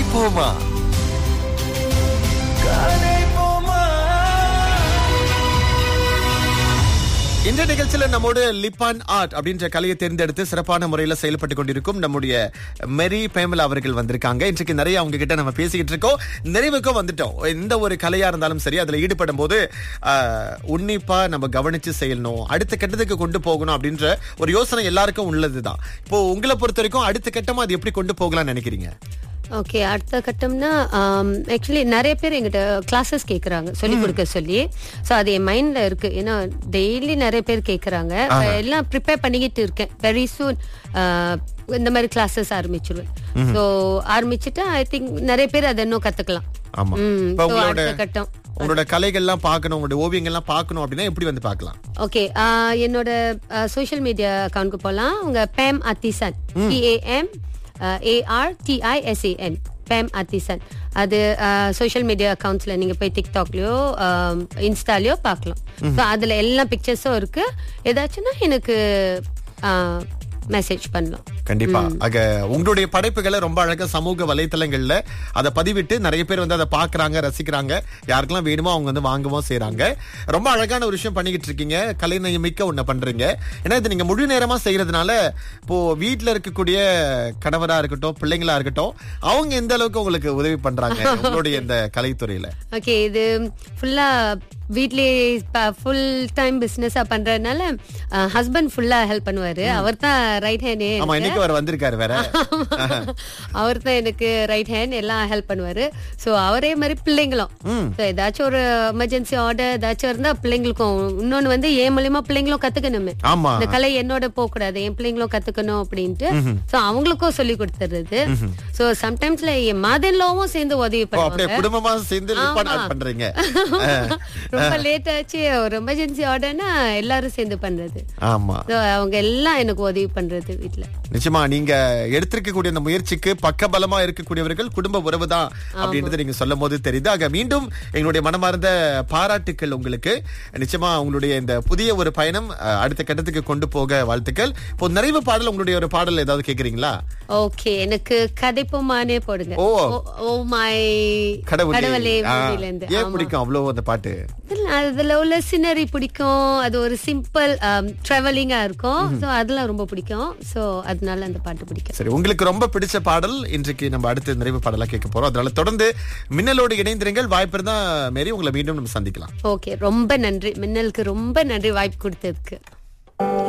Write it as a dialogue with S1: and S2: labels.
S1: கதைப்போமா கதைப்போமா இந்த நிகழ்ச்சியில நம்மோடு லிப்பான் ஆர்ட் அப்படின்ற கலையை தேர்ந்தெடுத்து சிறப்பான முறையில செயல்பட்டு கொண்டிருக்கும் நம்முடைய மெரி பேமலா அவர்கள் வந்திருக்காங்க இன்றைக்கு நிறைய அவங்க கிட்ட நம்ம பேசிக்கிட்டு இருக்கோம் நிறைவுக்கும் வந்துட்டோம் எந்த ஒரு கலையா இருந்தாலும் சரி அதுல ஈடுபடும் போது ஆஹ், உன்னிப்பா நம்ம கவனிச்சு செய்யணும் அடுத்த கட்டத்துக்கு கொண்டு போகணும் அப்படின்ற ஒரு யோசனை எல்லாருக்கும் உள்ளதுதான் இப்போ உங்களை பொறுத்த வரைக்கும் அடுத்த கட்டமா அது எப்படி கொண்டு போகலாம்னு நினைக்கிறீங்க
S2: ஓகே அடுத்த கட்டம்னா ஆக்சுவலி நிறைய பேர் எங்கிட்ட கிளாஸஸ் கேக்குறாங்க சொல்லி கொடுக்க சொல்லி ஸோ அது என் மைண்ட்ல இருக்கு ஏன்னா டெய்லி நிறைய பேர் கேக்குறாங்க எல்லாம் ப்ரிப்பேர் பண்ணிக்கிட்டு இருக்கேன் வெரி சூன் இந்த மாதிரி கிளாஸஸ் ஆரம்பிச்சிருவேன் ஸோ ஆரம்பிச்சுட்டா ஐ திங்க் நிறைய பேர் அதை இன்னும் கத்துக்கலாம்
S1: ஆமா
S2: ம்,
S1: இப்ப
S2: so
S1: உங்களோட
S2: அடுத்த கட்டம்
S1: உங்களோட கலைகள்லாம் பார்க்கணும் உங்களுடைய ஓவியங்கள்லாம் பார்க்கணும் அப்படின்னா எப்படி வந்து பார்க்கலாம்
S2: ஓகே என்னோட சோஷியல் மீடியா அக்கௌண்ட்க்கு போகலாம் உங்க பேம் அத்திசன் பிஏஎம் ஏஆர் டிஐஎஸ்ஏஎன் பேம் அத்திசன் அது சோஷியல் மீடியா அக்கௌண்ட்ஸ்ல நீங்க போய் டிக்டாக்லயோ இன்ஸ்டாலயோ பார்க்கலாம் ஸோ அதுல எல்லா பிக்சர்ஸும் இருக்கு ஏதாச்சும்னா எனக்கு மெசேஜ் பண்ணலாம்
S1: கண்டிப்பா ஆக உங்களுடைய படைப்புகளை ரொம்ப அழகா சமூக வலைத்தளங்கள்ல அதை பதிவிட்டு நிறைய பேர் வந்து அதை பாக்குறாங்க ரசிக்கிறாங்க யாருக்கெல்லாம் வேணுமோ அவங்க வந்து வாங்கவும் செய்றாங்க ரொம்ப அழகான ஒரு விஷயம் பண்ணிக்கிட்டு இருக்கீங்க கலைநயமிக்க ஒண்ணு பண்றீங்க ஏன்னா இது நீங்க முழு நேரமா செய்யறதுனால இப்போ வீட்ல இருக்கக்கூடிய கணவரா இருக்கட்டும் பிள்ளைங்களா இருக்கட்டும் அவங்க எந்த அளவுக்கு உங்களுக்கு உதவி பண்றாங்க உங்களுடைய இந்த கலைத்துறையில
S2: ஓகே இது ஃபுல்லா வீட்லயே ஃபுல் டைம் பிசினஸா பண்றதுனால ஹஸ்பண்ட் ஃபுல்லா ஹெல்ப் பண்ணுவாரு அவர் தான் ரைட் ஹேண்ட்
S1: ஆமா இன்னைக்கு அவர் வந்திருக்காரு வேற
S2: அவர் தான் எனக்கு ரைட் ஹேண்ட் எல்லாம் ஹெல்ப் பண்ணுவாரு சோ அவரே மாதிரி பிள்ளைங்களும் So, ஏதாச்சும் ஒரு எமர்ஜென்சி ஆர்டர் ஏதாச்சும் இருந்தா பிள்ளைங்களுக்கும் இன்னொன்னு வந்து என் மூலியமா பிள்ளைங்களும் கத்துக்கணுமே
S1: ஆமா
S2: இந்த கலை என்னோட போக கூடாது என் பிள்ளைங்களும் கத்துக்கணும் அப்படின்ட்டு சோ அவங்களுக்கும் சொல்லி கொடுத்துறது சோ சம்டைம்ஸ்ல என் மதன்லாவும் சேர்ந்து உதவி
S1: ஓ, அப்படியே
S2: பண்ணுவாங்க
S1: குடும்பமா சேர்ந்து லிப்பான்
S2: ஆமா.
S1: ஆட் பண்றீங்க
S2: ரொம்ப லேட் ஆச்சு ஒரு எமர்ஜென்சி ஆர்டர்னா எல்லாரும் சேர்ந்து பண்றது
S1: ஆமா
S2: So, அவங்க எல்லாம் எனக்கு உதவி பண்றது வீட்ல
S1: நிச்சயமா நீங்க எடுத்திருக்கக்கூடிய அந்த முயற்சிக்கு பக்கபலமா இருக்கக்கூடியவர்கள் குடும்ப உறவு தான் அப்படின்றது நீங்க சொல்லும் போது தெரியுது ஆக மீண்டும் எங்களுடைய மனமார்ந்த பாராட்டுக்கள் உங்களுக்கு நிச்சயமா உங்களுடைய இந்த புதிய ஒரு பயணம் அஹ், அடுத்த கட்டத்துக்கு கொண்டு போக வாழ்த்துக்கள் இப்போ நிறைவு பாடல் உங்களுடைய ஒரு பாடல் ஏதாவது கேக்குறீங்களா
S2: ஓகே எனக்கு கதைப்போமானே போடுங்க
S1: ஓ.
S2: ஓ மை
S1: கடவுளே
S2: கடவுளே
S1: ஆ,
S2: movie ல இருந்து
S1: ஏன்
S2: ஆமா.
S1: பிடிக்கும் அவ்வளவு அந்த பாட்டு
S2: இதுல- அதுல உள்ள சினரி பிடிக்கும் அது ஒரு சிம்பிள் டிராவலிங்கா இருக்கும் சோ அதெல்லாம் ரொம்ப பிடிக்கும் சோ அதனால அந்த பாட்டு பிடிக்கும்
S1: சரி உங்களுக்கு ரொம்ப பிடிச்ச பாடல் இன்றைக்கு நம்ம அடுத்த நிறைவு பாடலா கேட்க போறோம் அதனால தொடர்ந்து மின்னலோடு இணைந்திருங்கள் வாய்ப்பு இருந்தா மாரி உங்களை மீண்டும் நம்ம சந்திக்கலாம்
S2: ஓகே ரொம்ப நன்றி மின்னலுக்கு ரொம்ப நன்றி வாய்ப்பு கொடுத்ததுக்கு